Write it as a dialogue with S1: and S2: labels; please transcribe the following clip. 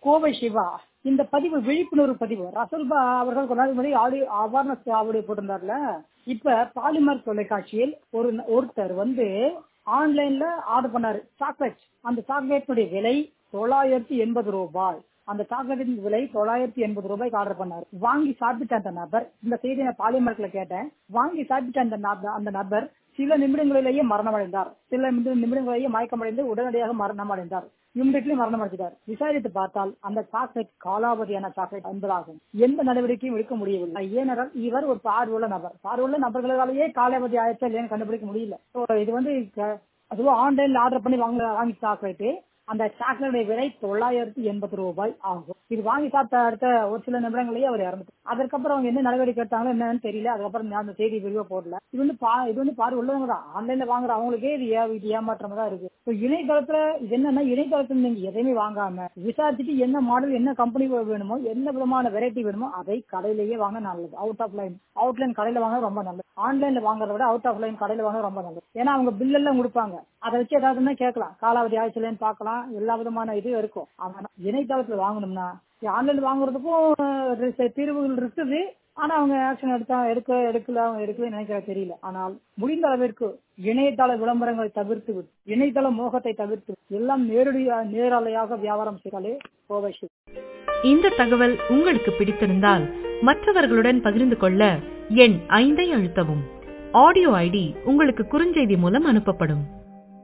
S1: கோவை சிவா இந்த பதிவு விழிப்புணர்வு பதிவு ரசல்பா அவர்கள் கொஞ்ச நாள் முன்னாடி ஆடியோ அவேர்னஸ் ஆடியோ போட்டிருந்தார்ல இப்ப பாலிமர் தொலைக்காட்சியில் ஒரு ஒருத்தர் வந்து ஆன்லைன்ல ஆர்டர் பண்ணாரு சாக்லேட் அந்த சாக்லேட்டுடைய விலை தொள்ளாயிரத்தி எண்பது ரூபாய் அந்த சாக்லேட்டின் விலை தொள்ளாயிரத்தி எண்பது ரூபாய்க்கு ஆர்டர் பண்ணாரு வாங்கி சாப்பிட்ட அந்த நபர் இந்த செய்தியை நான் பாலிமர்ல கேட்டேன் வாங்கி சாப்பிட்ட அந்த நப- அந்த நபர் சில நிமிடங்களிலேயே மரணமடைந்தார் சில நிமிட- நிமிடங்களிலேயே மயக்கமடைந்து உடனடியாக மரணம் அடைந்தார் இம்மிடியட்லி மரணம் அடைந்தார் விசாரித்து பார்த்தால் அந்த சாக்லேட் காலாவதியான சாக்லேட் என்பதாகும் எந்த நடவடிக்கையும் எடுக்க முடியவில்லை ஏனென்றால் இவர் ஒரு பார்வையுள்ள நபர் பார்வையுள்ள நபர்களாலேயே காலாவதி ஆயிடுச்சா இல்லையான்னு கண்டுபிடிக்க முடியல So, இது வந்து க- அதுவும் ஆன்லைன்ல ஆர்டர் பண்ணி வாங்க வாங்கி சாக்லேட்டு அந்த சாக்லேட்டுடைய விலை தொள்ளாயிரத்தி எண்பது ரூபாய் ஆகும் இது வாங்கி சாப்பிட்ட அடுத்த ஒரு சில நிமிடங்களே அவர் இறந்துட்டார் அதற்கப்புறம் அவங்க என்ன நடவடிக்கை எடுத்தாங்களோ என்னன்னு தெரியல அதுக்கப்புறம் நான் அந்த செய்தி விரிவா போடல இது வந்து பா இது வந்து பாரு உள்ளவங்க தான் ஆன்லைன்ல வாங்குற அவங்களுக்கே இது ஏ இது ஏமாற்றமா தான் இருக்கு இப்போ இணையதளத்துல இது என்னன்னா இணையதளத்துல நீங்க எதையுமே வாங்காம விசாரிச்சுட்டு என்ன மாடல் என்ன கம்பெனி வேணுமோ என்ன விதமான வெரைட்டி வேணுமோ அதை கடையிலேயே வாங்க நல்லது அவுட் ஆஃப் லைன் அவுட்லைன் கடையில வாங்க ரொம்ப நல்லது ஆன்லைன்ல வாங்குறத விட அவுட் ஆஃப் லைன் கடையில வாங்க ரொம்ப நல்லது ஏன்னா அவங்க பில் எல்லாம் கொடுப்பாங்க அதை வச்சு ஏதாவதுன்னா கேட்கலாம் காலாவதி ஆயிடுச்சுலன்னு பார்க்கலாம் எல்லா விதமான இது இருக்கும் ஆனா இணையதளத்துல வாங்கணும்னா ஆன்லைன் வாங்குறதுக்கும் அஹ், தீர்வுகள் இருக்குது ஆனா அவங்க ஆக்ஷன் எடுத்தா எடுக்க எடுக்கல அவங்க எடுக்கல நினைக்கிற தெரியல ஆனால் முடிந்த அளவிற்கு இணையதள விளம்பரங்களை தவிர்த்து விட்டு இணையதள மோகத்தை தவிர்த்து விட்டு எல்லாம் நேரடியாக நேரலையாக வியாபாரம் செய்தாலே கோவை சிவா.
S2: இந்த தகவல் உங்களுக்கு பிடித்திருந்தால் மற்றவர்களுடன் பகிர்ந்து கொள்ள எண் ஐந்தை அழுத்தவும் ஆடியோ ஐடி உங்களுக்கு குறுஞ்செய்தி மூலம் அனுப்பப்படும்